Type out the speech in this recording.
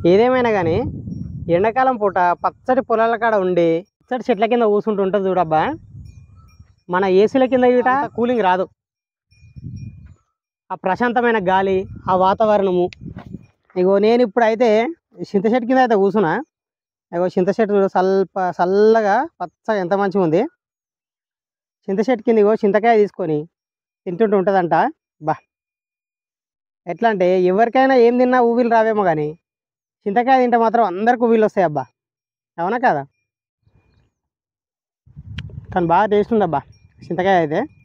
ఏదేమైనా కానీ ఎండాకాలం పూట పచ్చటి పొలాల కాడ ఉండి పచ్చటి చెట్ల కింద కూర్చుంటూ ఉంటుంది చూడబ్బా మన ఏసీల కింద గిట కూలింగ్ రాదు ఆ ప్రశాంతమైన గాలి ఆ వాతావరణము ఇగో నేను ఇప్పుడు అయితే చింత చెట్టు కింద అయితే కూర్చున్నా ఇగో చింత చెట్టు చూడు సల్ప చల్లగా పచ్చగా ఎంత మంచిగా ఉంది చింత చెట్టు కింద ఇగో చింతకాయ తీసుకొని తింటుంటూ ఉంటుందంట బా ఎట్లా అంటే ఎవరికైనా ఏం తిన్నా ఊవిలు రావేమో కానీ చింతకాయ తింటే మాత్రం అందరికి ఊవిలు వస్తాయి అబ్బా అవునా కదా కానీ బాగా టేస్ట్ ఉంది అబ్బా చింతకాయ అయితే